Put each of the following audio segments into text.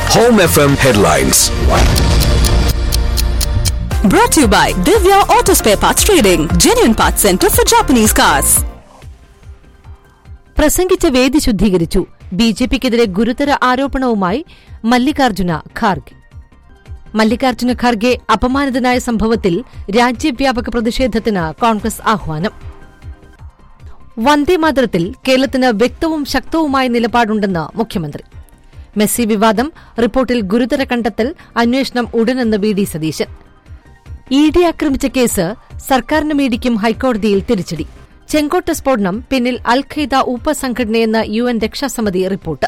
Home FM headlines. Brought to you by Divya Auto Spare Parts Trading, genuine parts center for Japanese cars. പ്രസംഗിച്ച വേദി ശുദ്ധീകരിച്ചു B J പിക്കെതിരെ ഗുരുതര ആരോപണവുമായി മല്ലികാർജുന ഖാർഗെ മല്ലികാർജുന ഖാർഗെ അപമാനിതനായ സംഭവത്തിൽ രാജ്യവ്യാപക പ്രതിഷേധത്തിന് കോൺഗ്രസ് ആഹ്വാനം വന്ദേമാതരത്തിൽ കേരളത്തിന് വ്യക്തവും ശക്തവുമായ നിലപാടുണ്ടെന്ന് മുഖ്യമന്ത്രി മെസ്സി വിവാദം റിപ്പോർട്ടിൽ ഗുരുതര കണ്ടെത്തൽ അന്വേഷണം ഉടനെന്ന് V D Satheesan E D ആക്രമിച്ച കേസ് സർക്കാരിനും ഇഡിക്കും ഹൈക്കോടതിയിൽ തിരിച്ചടി ചെങ്കോട്ട സ്ഫോടനം പിന്നിൽ അൽ ഖൈദ ഉപസംഘടനയെന്ന് യു എൻ രക്ഷാസമിതി റിപ്പോർട്ട്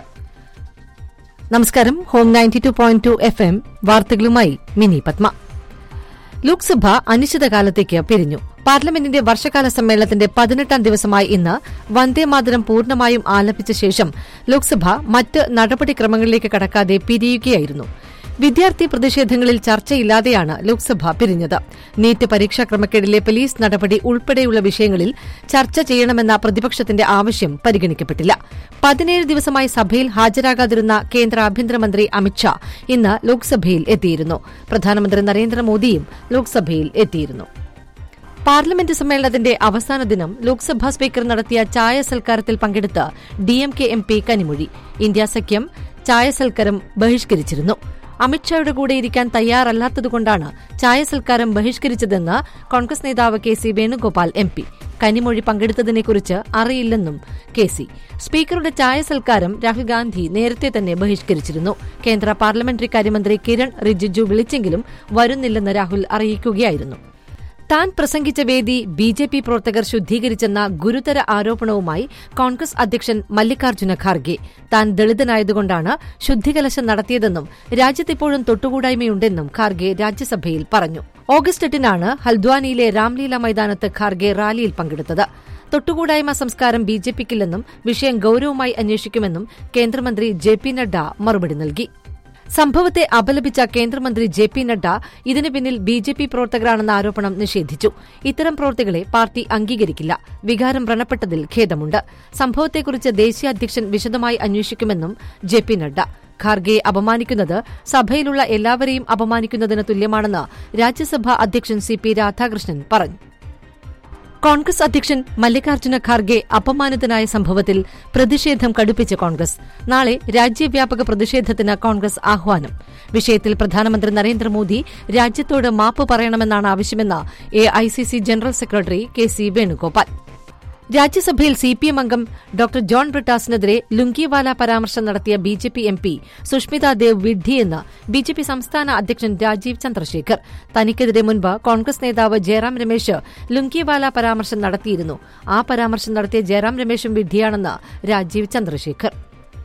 നമസ്കാരം home ninety two point two F M വാർത്തകളുമായി മിനി പത്മ ലോക്സഭ അനിശ്ചിതകാലത്തേക്ക് പിരിഞ്ഞു പാർലമെന്റിന്റെ വർഷകാല സമ്മേളനത്തിന്റെ പതിനെട്ടാം ദിവസമായ ഇന്ന് വന്ദേമാതരം പൂർണ്ണമായും ആലപിച്ച ശേഷം ലോക്സഭ മറ്റ് നടപടിക്രമങ്ങളിലേക്ക് കടക്കാതെ പിരിയുകയായിരുന്നു വിദ്യാർത്ഥി പ്രതിഷേധങ്ങളിൽ ചർച്ചയില്ലാതെയാണ് ലോക്സഭ പിരിഞ്ഞത് നീറ്റ് പരീക്ഷാ ക്രമക്കേടിലെ പോലീസ് നടപടി ഉൾപ്പെടെയുള്ള വിഷയങ്ങളിൽ ചർച്ച ചെയ്യണമെന്ന പ്രതിപക്ഷത്തിന്റെ ആവശ്യം പരിഗണിക്കപ്പെട്ടില്ല പതിനേഴ് ദിവസമായി സഭയിൽ ഹാജരാകാതിരുന്ന കേന്ദ്ര ആഭ്യന്തരമന്ത്രി അമിത്ഷാ ഇന്ന് ലോക്സഭയിൽ എത്തിയിരുന്നു പ്രധാനമന്ത്രി നരേന്ദ്രമോദിയും ലോക്സഭയിൽ എത്തിയിരുന്നു പാർലമെന്റ് സമ്മേളനത്തിന്റെ അവസാന ദിനം ലോക്സഭാ സ്പീക്കർ നടത്തിയ ചായ സൽക്കാരത്തിൽ പങ്കെടുത്ത് DMK M P Kanimozhi India സഖ്യം ചായ സൽക്കാരം ബഹിഷ്കരിച്ചിരുന്നു അമിത്ഷായുടെ കൂടെ ഇരിക്കാൻ തയ്യാറല്ലാത്തതുകൊണ്ടാണ് ചായ സൽക്കാരം ബഹിഷ്കരിച്ചതെന്ന് കോൺഗ്രസ് നേതാവ് K C Venugopal M P Kanimozhi പങ്കെടുത്തതിനെക്കുറിച്ച് അറിയില്ലെന്നും കെ സി സ്പീക്കറുടെ ചായ സൽക്കാരം രാഹുൽ ഗാന്ധി നേരത്തെ തന്നെ ബഹിഷ്കരിച്ചിരുന്നു കേന്ദ്ര പാർലമെന്ററി കാര്യമന്ത്രി കിരൺ റിജിജു വിളിച്ചെങ്കിലും വരുന്നില്ലെന്ന് രാഹുൽ അറിയിക്കുകയായിരുന്നു താൻ പ്രസംഗിച്ച വേദി ബി ജെ പി പ്രവർത്തകർ ശുദ്ധീകരിച്ചെന്ന ഗുരുതര ആരോപണവുമായി കോൺഗ്രസ് അധ്യക്ഷൻ മല്ലികാർജ്ജുന ഖാർഗെ താൻ ദളിതനായതുകൊണ്ടാണ് ശുദ്ധികലശം നടത്തിയതെന്നും രാജ്യത്തിപ്പോഴും തൊട്ടുകൂടായ്മയുണ്ടെന്നും ഖാർഗെ രാജ്യസഭയിൽ പറഞ്ഞു ഓഗസ്റ്റ് എട്ടിനാണ് ഹൽദ്വാനിയിലെ രാംലീല മൈതാനത്ത് ഖാർഗെ റാലിയിൽ പങ്കെടുത്തത് തൊട്ടുകൂടായ്മ സംസ്കാരം ബി ജെ പിക്കില്ലെന്നും വിഷയം ഗൌരവമായി അന്വേഷിക്കുമെന്നും കേന്ദ്രമന്ത്രി ജെ പി നഡ്ഡ മറുപടി നൽകി സംഭവത്തെ അപലപിച്ച കേന്ദ്രമന്ത്രി ജെ പി നഡ്ഡ ഇതിന് പിന്നിൽ ബി ജെ പി പ്രവർത്തകരാണെന്ന ആരോപണം നിഷേധിച്ചു ഇത്തരം പ്രവർത്തികളെ പാർട്ടി അംഗീകരിക്കില്ല വികാരം വ്രണപ്പെട്ടതിൽ ഖേദമുണ്ട് സംഭവത്തെക്കുറിച്ച് ദേശീയ അധ്യക്ഷൻ വിശദമായി അന്വേഷിക്കുമെന്നും ജെ പി നഡ്ഡ ഖാർഗെയെ അപമാനിക്കുന്നത് സഭയിലുള്ള എല്ലാവരെയും അപമാനിക്കുന്നതിന് തുല്യമാണെന്ന് രാജ്യസഭാ അധ്യക്ഷൻ സി പി രാധാകൃഷ്ണൻ പറഞ്ഞു കോൺഗ്രസ് അധ്യക്ഷൻ മല്ലികാർജ്ജുന ഖാർഗെ അപമാനിതനായ സംഭവത്തിൽ പ്രതിഷേധം കടുപ്പിച്ച് കോൺഗ്രസ് നാളെ രാജ്യവ്യാപക പ്രതിഷേധത്തിന് കോൺഗ്രസ് ആഹ്വാനം വിഷയത്തിൽ പ്രധാനമന്ത്രി നരേന്ദ്രമോദി രാജ്യത്തോട് മാപ്പ് പറയണമെന്നാണ് ആവശ്യമെന്ന് A I C C general secretary K C Venugopal രാജ്യസഭയിൽ സി പി എം അംഗം ഡോക്ടർ ജോൺ ബ്രിട്ടാസിനെതിരെ ലുങ്കിവാല പരാമർശം നടത്തിയ B J P M P Sushmita Dev വിഡ്ഢിയെന്ന് ബി ജെ പി സംസ്ഥാന അധ്യക്ഷൻ രാജീവ് ചന്ദ്രശേഖർ തനിക്കെതിരെ മുൻപ് കോൺഗ്രസ് നേതാവ് ജയറാം രമേശ് ലുങ്കിവാല പരാമർശം നടത്തിയിരുന്നു ആ പരാമർശം നടത്തിയ ജയറാം രമേശും വിഡ്ഢിയാണെന്ന് രാജീവ് ചന്ദ്രശേഖർ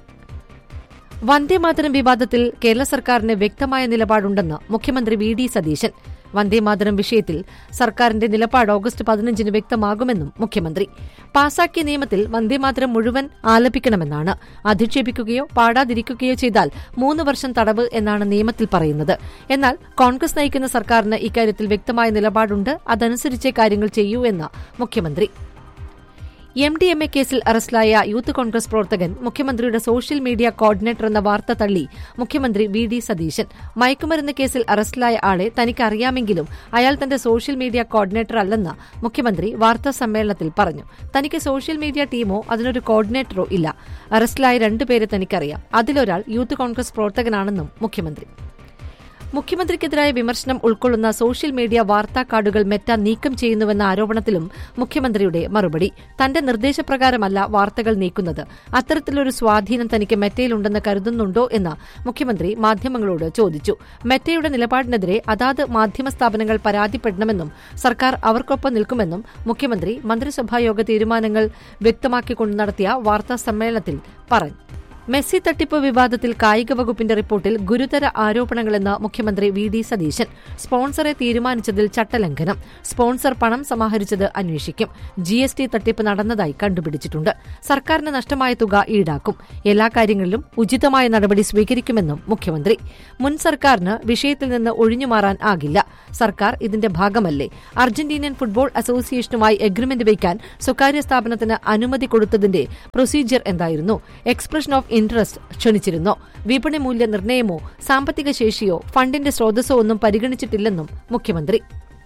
വന്ദേമാതരം വിവാദത്തിൽ കേരള സർക്കാരിന് വ്യക്തമായ നിലപാടുണ്ടെന്ന് മുഖ്യമന്ത്രി വി ഡി സതീശൻ വന്ദേമാതരം വിഷയത്തിൽ സർക്കാരിന്റെ നിലപാട് ഓഗസ്റ്റ് പതിനഞ്ചിന് വ്യക്തമാകുമെന്നും മുഖ്യമന്ത്രി പാസാക്കിയ നിയമത്തിൽ വന്ദേമാതരം മുഴുവൻ ആലപിക്കണമെന്നാണ് അധിക്ഷേപിക്കുകയോ പാടാതിരിക്കുകയോ ചെയ്താൽ മൂന്ന് വർഷം തടവ് എന്നാണ് നിയമത്തിൽ പറയുന്നത് എന്നാൽ കോൺഗ്രസ് നയിക്കുന്ന സർക്കാരിന് ഇക്കാര്യത്തിൽ വ്യക്തമായ നിലപാടുണ്ട് അതനുസരിച്ചേ കാര്യങ്ങൾ ചെയ്യൂ എന്ന് മുഖ്യമന്ത്രി എം ഡി എം എ കേസിൽ അറസ്റ്റിലായ യൂത്ത് കോൺഗ്രസ് പ്രവർത്തകൻ മുഖ്യമന്ത്രിയുടെ സോഷ്യൽ മീഡിയ കോർഡിനേറ്റർ എന്ന വാർത്ത തള്ളി മുഖ്യമന്ത്രി വി ഡി സതീശൻ മയക്കുമരുന്ന് കേസിൽ അറസ്റ്റിലായ ആളെ തനിക്കറിയാമെങ്കിലും അയാൾ തന്റെ സോഷ്യൽ മീഡിയ കോർഡിനേറ്റർ അല്ലെന്ന് മുഖ്യമന്ത്രി വാർത്താ സമ്മേളനത്തിൽ പറഞ്ഞു തനിക്ക് സോഷ്യൽ മീഡിയ ടീമോ അതിനൊരു കോർഡിനേറ്ററോ ഇല്ല അറസ്റ്റിലായ രണ്ടുപേരെ തനിക്കറിയാം അതിലൊരാൾ യൂത്ത് കോൺഗ്രസ് പ്രവർത്തകനാണെന്നും മുഖ്യമന്ത്രി മുഖ്യമന്ത്രിക്കെതിരായ വിമർശനം ഉൾക്കൊള്ളുന്ന സോഷ്യൽ മീഡിയ വാർത്താ കാർഡുകൾ മെറ്റ നീക്കം ചെയ്യുന്നുവെന്ന ആരോപണത്തിലും മുഖ്യമന്ത്രിയുടെ മറുപടി തന്റെ നിർദ്ദേശപ്രകാരമല്ല വാർത്തകൾ നീക്കുന്നത് അത്തരത്തിലൊരു സ്വാധീനം തനിക്ക് മെറ്റയിലുണ്ടെന്ന് കരുതുന്നുണ്ടോ എന്ന് മുഖ്യമന്ത്രി മാധ്യമങ്ങളോട് ചോദിച്ചു മെറ്റയുടെ നിലപാടിനെതിരെ അതാത് മാധ്യമ സ്ഥാപനങ്ങൾ പരാതിപ്പെടണമെന്നും സർക്കാർ അവർക്കൊപ്പം നിൽക്കുമെന്നും മുഖ്യമന്ത്രി മന്ത്രിസഭായോഗ തീരുമാനങ്ങൾ വ്യക്തമാക്കിക്കൊണ്ട് നടത്തിയ വാർത്താ സമ്മേളനത്തിൽ പറഞ്ഞു മെസ്സി തട്ടിപ്പ് വിവാദത്തിൽ കായിക വകുപ്പിന്റെ റിപ്പോർട്ടിൽ ഗുരുതര ആരോപണങ്ങളെന്ന് മുഖ്യമന്ത്രി വി ഡി സതീശൻ സ്പോൺസറെ തീരുമാനിച്ചതിൽ ചട്ടലംഘനം സ്പോൺസർ പണം സമാഹരിച്ചത് അന്വേഷിക്കും ജി എസ് ടി തട്ടിപ്പ് നടന്നതായി കണ്ടുപിടിച്ചിട്ടുണ്ട് സർക്കാരിന് നഷ്ടമായ തുക ഈടാക്കും എല്ലാ കാര്യങ്ങളിലും ഉചിതമായ നടപടി സ്വീകരിക്കുമെന്നും മുഖ്യമന്ത്രി മുൻ സർക്കാരിന് വിഷയത്തിൽ നിന്ന് ഒഴിഞ്ഞുമാറാൻ ആകില്ല സർക്കാർ ഇതിന്റെ ഭാഗമല്ലേ അർജന്റീനിയൻ ഫുട്ബോൾ അസോസിയേഷനുമായി എഗ്രിമെന്റ് വയ്ക്കാൻ സ്വകാര്യ സ്ഥാപനത്തിന് അനുമതി കൊടുത്തതിന്റെ പ്രൊസീജിയർ എന്തായിരുന്നു എക്സ്പ്രഷൻ ഓഫ് ഇൻട്രസ്റ്റ് ക്ഷണിച്ചിരുന്നോ വിപണി മൂല്യ നിർണ്ണയമോ സാമ്പത്തിക ശേഷിയോ ഫണ്ടിന്റെ സ്രോതസ്സോ ഒന്നും പരിഗണിച്ചിട്ടില്ലെന്നും മുഖ്യമന്ത്രി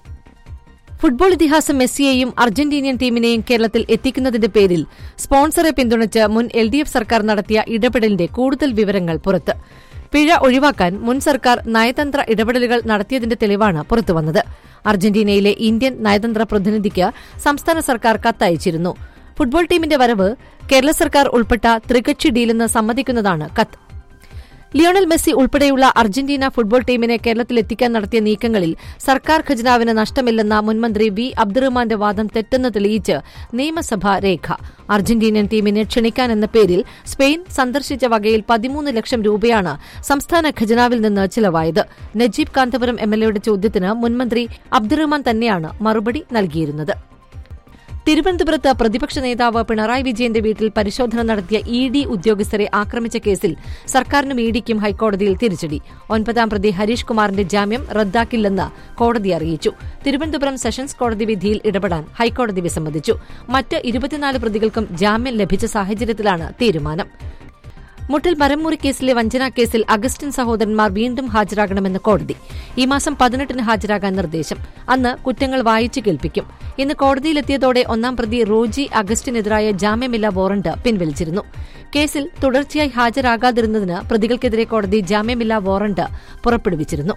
ഫുട്ബോൾ ഇതിഹാസം മെസ്സിയെയും അർജന്റീനിയൻ ടീമിനെയും കേരളത്തിൽ എത്തിക്കുന്നതിന്റെ പേരിൽ സ്പോൺസറെ പിന്തുണച്ച് മുൻ എൽ ഡി എഫ് സർക്കാർ നടത്തിയ ഇടപെടലിന്റെ കൂടുതൽ വിവരങ്ങൾ പുറത്ത് പിഴ ഒഴിവാക്കാൻ മുൻ സർക്കാർ നയതന്ത്ര ഇടപെടലുകൾ നടത്തിയതിന്റെ തെളിവാണ് പുറത്തുവന്നത് അർജന്റീനയിലെ ഇന്ത്യൻ നയതന്ത്ര പ്രതിനിധിക്ക് സംസ്ഥാന സർക്കാർ കത്തയച്ചിരുന്നു ഫുട്ബോൾ ടീമിന്റെ വരവ് കേരള സർക്കാർ ഉൾപ്പെട്ട ത്രികക്ഷി ഡീലെന്ന് സമ്മതിക്കുന്നതാണ് കത്ത് ലിയോണൽ മെസ്സി ഉൾപ്പെടെയുള്ള അർജന്റീന ഫുട്ബോൾ ടീമിനെ കേരളത്തിലെത്തിക്കാൻ നടത്തിയ നീക്കങ്ങളിൽ സർക്കാർ ഖജനാവിന് നഷ്ടമില്ലെന്ന മുൻമന്ത്രി വി അബ്ദുറഹ്മാന്റെ വാദം തെറ്റെന്ന് തെളിയിച്ച് നിയമസഭാ രേഖ അർജന്റീനിയൻ ടീമിനെ ക്ഷണിക്കാനെന്ന പേരിൽ സ്പെയിൻ സന്ദർശിച്ച വകയിൽ പതിമൂന്ന് ലക്ഷം രൂപയാണ് സംസ്ഥാന ഖജനാവിൽ നിന്ന് ചിലവായത് നജീബ് കാന്തപുരം എംഎൽഎയുടെ ചോദ്യത്തിന് മുൻമന്ത്രി അബ്ദുറഹ്മാൻ തന്നെയാണ് മറുപടി നൽകിയിരുന്നത് തിരുവനന്തപുരത്ത് പ്രതിപക്ഷ നേതാവ് പിണറായി വിജയന്റെ വീട്ടിൽ പരിശോധന നടത്തിയ ഇ ഡി ഉദ്യോഗസ്ഥരെ ആക്രമിച്ച കേസിൽ സർക്കാരിനും ഇ ഡിക്കും ഹൈക്കോടതിയിൽ തിരിച്ചടി ഒൻപതാം പ്രതി ഹരീഷ് കുമാറിന്റെ ജാമ്യം റദ്ദാക്കില്ലെന്ന് കോടതി അറിയിച്ചു തിരുവനന്തപുരം സെഷൻസ് കോടതി വിധിയിൽ ഇടപെടാൻ ഹൈക്കോടതി വിസമ്മതിച്ചു മറ്റ് ഇരുപത്തിനാല് പ്രതികൾക്കും ജാമ്യം ലഭിച്ച സാഹചര്യത്തിലാണ് തീരുമാനം മുട്ടിൽ മരംമുറി കേസിലെ വഞ്ചനാ കേസിൽ അഗസ്റ്റിൻ സഹോദരന്മാർ വീണ്ടും ഹാജരാകണമെന്ന് കോടതി ഈ മാസം പതിനെട്ടിന് ഹാജരാകാൻ നിർദ്ദേശം അന്ന് കുറ്റങ്ങൾ വായിച്ചു കേൾപ്പിക്കും ഇന്ന് കോടതിയിലെത്തിയതോടെ ഒന്നാം പ്രതി റോജി അഗസ്റ്റിനെതിരായ ജാമ്യമില്ലാ വാറണ്ട് പിൻവലിച്ചിരുന്നു കേസിൽ തുടർച്ചയായി ഹാജരാകാതിരുന്നതിന് പ്രതികൾക്കെതിരെ കോടതി ജാമ്യമില്ലാ വാറണ്ട് പുറപ്പെടുവിച്ചിരുന്നു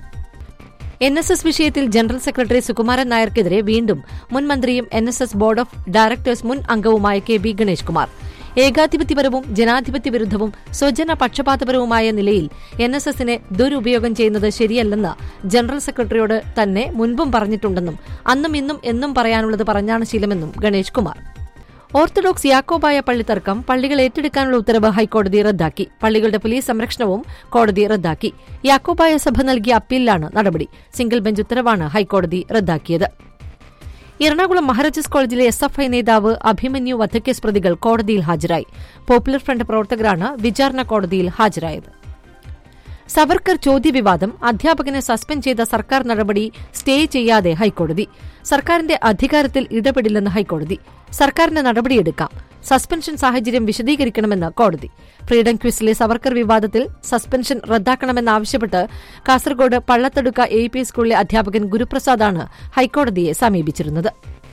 എൻ എസ് എസ് വിഷയത്തിൽ ജനറൽ സെക്രട്ടറി സുകുമാരൻ നായർക്കെതിരെ വീണ്ടും മുൻ മന്ത്രിയും N S S board of directors മുൻ അംഗവുമായ കെ ബി ഗണേഷ് കുമാർ ഏകാധിപത്യപരവും ജനാധിപത്യ വിരുദ്ധവും സ്വജന പക്ഷപാതപരവുമായ നിലയിൽ എൻ എസ് എസിനെ ദുരുപയോഗം ചെയ്യുന്നത് ശരിയല്ലെന്ന് ജനറൽ സെക്രട്ടറിയോട് തന്നെ മുൻപും പറഞ്ഞിട്ടുണ്ടെന്നും അന്നും ഇന്നും എന്നും പറയാനുള്ളത് പറഞ്ഞാണ് ശീലമെന്നും ഗണേഷ് കുമാർ ഓർത്തഡോക്സ് യാക്കോബായ പള്ളി തർക്കം പള്ളികൾ ഏറ്റെടുക്കാനുള്ള ഉത്തരവ് ഹൈക്കോടതി റദ്ദാക്കി പള്ളികളുടെ പോലീസ് സംരക്ഷണവും കോടതി റദ്ദാക്കി യാക്കോബായ സഭ നൽകിയ അപ്പീലിലാണ് നടപടി സിംഗിൾ ബെഞ്ച് ഉത്തരവാണ് ഹൈക്കോടതി റദ്ദാക്കിയത് എറണാകുളം മഹാരാജാസ് കോളേജിലെ എസ് എഫ് ഐ നേതാവ് അഭിമന്യു വധക്കേസ് പ്രതികൾ കോടതിയിൽ ഹാജരായി പോപ്പുലർ ഫ്രണ്ട് പ്രവർത്തകരാണ് വിചാരണ കോടതിയിൽ ഹാജരായത് സവർക്കർ ചോദ്യവിവാദം അധ്യാപകനെ സസ്പെൻഡ് ചെയ്ത സർക്കാർ നടപടി സ്റ്റേ ചെയ്യാതെ ഹൈക്കോടതി സർക്കാരിന്റെ അധികാരത്തിൽ ഇടപെടില്ലെന്ന് ഹൈക്കോടതി സർക്കാരിന്റെ നടപടിയെടുക്കാം സസ്പെൻഷൻ സാഹചര്യം വിശദീകരിക്കണമെന്ന് കോടതി ഫ്രീഡം ക്വിസിലെ സവർക്കർ വിവാദത്തിൽ സസ്പെൻഷൻ റദ്ദാക്കണമെന്നാവശ്യപ്പെട്ട് കാസർഗോഡ് പള്ളത്തടുക്ക എ പി സ്കൂളിലെ അധ്യാപകൻ ഗുരുപ്രസാദാണ് ഹൈക്കോടതിയെ സമീപിച്ചിരുന്നത്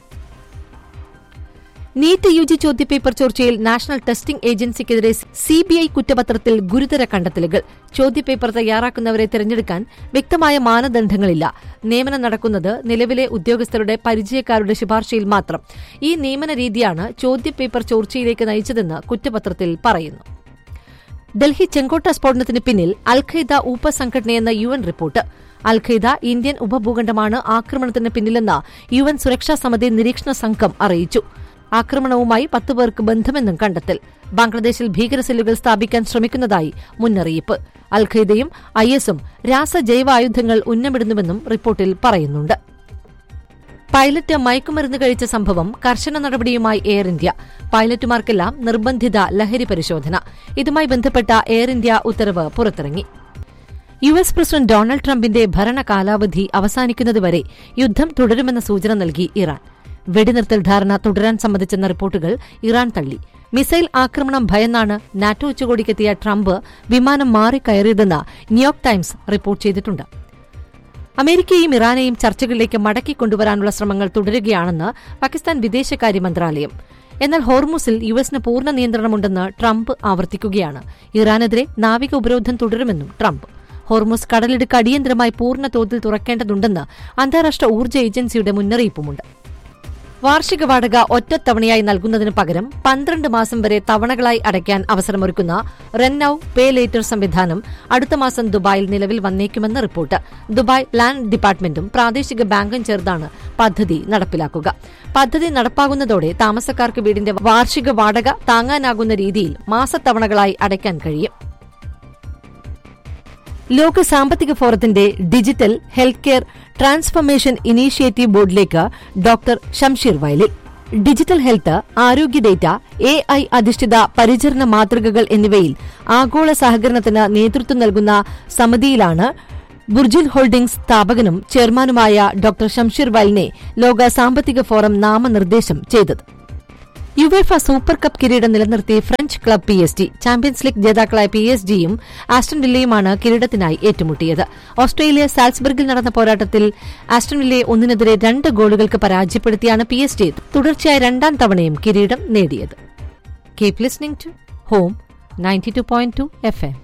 നീറ്റ് യു ജി ചോദ്യപേപ്പർ ചോർച്ചയിൽ നാഷണൽ ടെസ്റ്റിംഗ് ഏജൻസിക്കെതിരെ സിബിഐ കുറ്റപത്രത്തിൽ ഗുരുതര കണ്ടെത്തലുകൾ ചോദ്യപേപ്പർ തയ്യാറാക്കുന്നവരെ തിരഞ്ഞെടുക്കാൻ വ്യക്തമായ മാനദണ്ഡങ്ങളില്ല നിയമനം നടക്കുന്നത് നിലവിലെ ഉദ്യോഗസ്ഥരുടെ പരിചയക്കാരുടെ ശുപാർശയിൽ മാത്രം ഈ നിയമന രീതിയാണ് ചോദ്യപേപ്പർ ചോർച്ചയിലേക്ക് നയിച്ചതെന്ന് കുറ്റപത്രത്തിൽ പറയുന്നു ഡൽഹി ചെങ്കോട്ട സ്ഫോടനത്തിന് പിന്നിൽ അൽഖയ്ദ ഉപസംഘടനയെന്ന U N report al Qaeda Indian ഉപഭൂഖണ്ഡമാണ് ആക്രമണത്തിന് പിന്നിലെന്ന യു എൻ സുരക്ഷാ സമിതി നിരീക്ഷണ സംഘം അറിയിച്ചു ആക്രമണവുമായി പത്ത് പേർക്ക് ബന്ധമെന്നും കണ്ടെത്തൽ ബംഗ്ലാദേശിൽ ഭീകരസെല്ലുകൾ സ്ഥാപിക്കാൻ ശ്രമിക്കുന്നതായി മുന്നറിയിപ്പ് അൽഖയ്ദയും ഐ എസും രാസജൈവായുധങ്ങൾ ഉന്നമിടുന്നുവെന്നും റിപ്പോർട്ടിൽ പറയുന്നുണ്ട് പൈലറ്റ് മയക്കുമരുന്ന് കഴിച്ച സംഭവം കർശന നടപടിയുമായി എയർ ഇന്ത്യ പൈലറ്റുമാർക്കെല്ലാം നിർബന്ധിത ലഹരി പരിശോധന ഇതുമായി ബന്ധപ്പെട്ട എയർ ഇന്ത്യ ഉത്തരവ് പുറത്തിറങ്ങി യു എസ് പ്രസിഡന്റ് ഡൊണാൾഡ് ട്രംപിന്റെ ഭരണ കാലാവധി അവസാനിക്കുന്നതുവരെ യുദ്ധം തുടരുമെന്ന സൂചന നൽകി ഇറാൻ വെടിനിർത്തൽ ധാരണ തുടരാൻ സംബന്ധിച്ചെന്ന റിപ്പോർട്ടുകൾ ഇറാൻ തള്ളി മിസൈൽ ആക്രമണം ഭയന്നാണ് നാറ്റോ ഉച്ചകോടിക്കെത്തിയ ട്രംപ് വിമാനം മാറിക്കയറിയതെന്ന് ന്യൂയോർക്ക് ടൈംസ് റിപ്പോർട്ട് ചെയ്തിട്ടുണ്ട് അമേരിക്കയും ഇറാനെയും ചർച്ചകളിലേക്ക് മടക്കിക്കൊണ്ടുവരാനുള്ള ശ്രമങ്ങൾ തുടരുകയാണെന്ന് പാകിസ്ഥാൻ വിദേശകാര്യ മന്ത്രാലയം എന്നാൽ ഹോർമുസിൽ യു എസിന് പൂർണ്ണ നിയന്ത്രണമുണ്ടെന്ന് ട്രംപ് ആവർത്തിക്കുകയാണ് ഇറാനെതിരെ നാവിക ഉപരോധം തുടരുമെന്നും ട്രംപ് ഹോർമുസ് കടലിടുക്ക് അടിയന്തരമായി പൂർണ്ണ തോതിൽ തുറക്കേണ്ടതുണ്ടെന്ന് അന്താരാഷ്ട്ര ഊർജ്ജ ഏജൻസിയുടെ മുന്നറിയിപ്പുമുണ്ട് വാർഷിക വാടക ഒറ്റത്തവണയായി നൽകുന്നതിന് പകരം പന്ത്രണ്ട് മാസം വരെ തവണകളായി അടയ്ക്കാൻ അവസരമൊരുക്കുന്ന റെന്നൌ പേ ലേറ്റർ സംവിധാനം അടുത്ത മാസം ദുബായിൽ നിലവിൽ വന്നേക്കുമെന്ന് റിപ്പോർട്ട് ദുബായ് ലാൻഡ് ഡിപ്പാർട്ട്മെന്റും പ്രാദേശിക ബാങ്കും ചേർന്നാണ് പദ്ധതി നടപ്പിലാക്കുക പദ്ധതി നടപ്പാകുന്നതോടെ താമസക്കാർക്ക് വീടിന്റെ വാർഷിക വാടക താങ്ങാനാകുന്ന രീതിയിൽ മാസത്തവണകളായി അടയ്ക്കാൻ കഴിയും ലോക സാമ്പത്തിക ഫോറത്തിന്റെ digital health care transformation initiative ബോർഡിലേക്ക് doctor Shamsheer Vayalil digital health ആരോഗ്യ ഡേറ്റ എ ഐ അധിഷ്ഠിത പരിചരണ മാതൃകകൾ എന്നിവയിൽ ആഗോള സഹകരണത്തിന് നേതൃത്വം നൽകുന്ന സമിതിയിലാണ് ബുർജിൽ ഹോൾഡിംഗ്സ് സ്ഥാപകനും ചെയർമാനുമായ ഡോക്ടർ ഷംഷീർ വയലിനെ ലോക സാമ്പത്തിക ഫോറം നാമനിർദ്ദേശം ചെയ്തത് യുവേഫ സൂപ്പർ കപ്പ് കിരീടം നിലനിർത്തി French club P S G champions league ജേതാക്കളായ പി എസ് ജിയും ആസ്റ്റൺ വില്ലയുമാണ് കിരീടത്തിനായി ഏറ്റുമുട്ടിയത് ഓസ്ട്രേലിയ സാൽസ്ബർഗിൽ നടന്ന പോരാട്ടത്തിൽ ആസ്റ്റൺ വില്ലയെ ഒന്നിനെതിരെ രണ്ട് ഗോളുകൾക്ക് പരാജയപ്പെടുത്തിയാണ് പി എസ് ജി തുടർച്ചയായ രണ്ടാം തവണയും കിരീടം നേടിയത് keep listening to home ninety two point two F M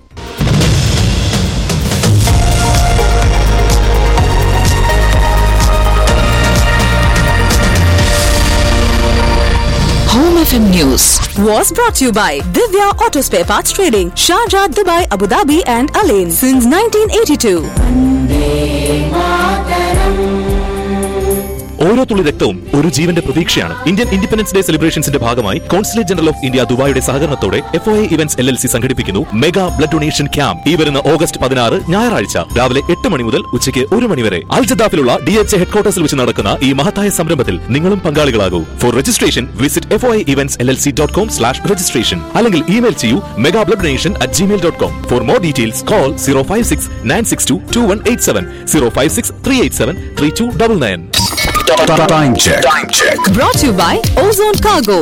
Home FM News was brought to you by Divya Auto Spare Parts Trading, Sharjah, Dubai, Abu Dhabi, and Alain since 1982. ഓരോ തുള്ളി രക്തവും ഒരു ജീവന്റെ പ്രതീക്ഷയാണ് ഇന്ത്യൻ ഇൻഡിപെൻഡൻസ് ഡേ സെലിബ്രേഷൻസിന്റെ ഭാഗമായി consulate general of India ദുബായിയുടെ സഹകരണത്തോടെ F O A events L L C സംഘടിപ്പിക്കുന്നു മെഗാ ബ്ലഡ് ഡൊണേഷൻ ക്യാമ്പ് ഈ വരുന്ന ഓഗസ്റ്റ് പതിനാറ് ഞായറാഴ്ച രാവിലെ എട്ട് മണി മുതൽ ഉച്ചയ്ക്ക് ഒരു മണി വരെ അൽജദാഫിലുള്ള ഡി എച്ച് എ ഹെഡ്ക്വാർട്ടേഴ്സിൽ വെച്ച് നടക്കുന്ന ഈ മഹത്തായ സംരംഭത്തിൽ നിങ്ങളും പങ്കാളികളാകൂ for registration visit F O A events L L C dot com slash registration അല്ലെങ്കിൽ ഇമെയിൽ ചെയ്യൂ mega blood donation at Gmail dot com for more details call zero five six nine six two two one eight seven zero five six three eight seven three two double nine Time check. Time check. Brought to you by Ozone Cargo.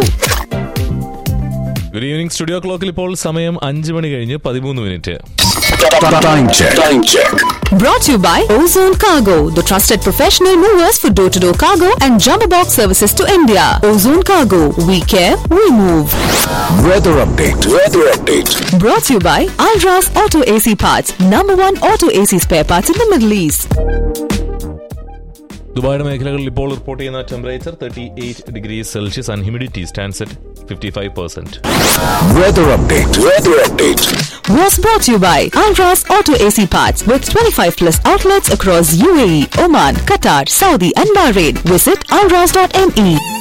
Good evening studio ക്ലോക്കിൽ ഇപ്പോൾ സമയം അഞ്ച് മണി കഴിഞ്ഞ് പതിമൂന്ന് minute Time check. Time check. Brought to you by Ozone Cargo, the trusted professional movers for door to door cargo and jumbo box services to India. Ozone Cargo, we care, we move. Weather update. Weather update. Brought to you by Alras Auto AC Parts, number one auto AC spare parts in the Middle East. ദുബായുടെ മേഖലകളിൽ ഇപ്പോൾ റിപ്പോർട്ട് ചെയ്യുന്ന temperature thirty eight degree Celsius and humidity stands at fifty five percent Weather update. Weather update. Was brought to you by Alras Auto AC Parts with 25 plus outlets across UAE, Oman, Qatar, Saudi, and Bahrain. Visit alras.me.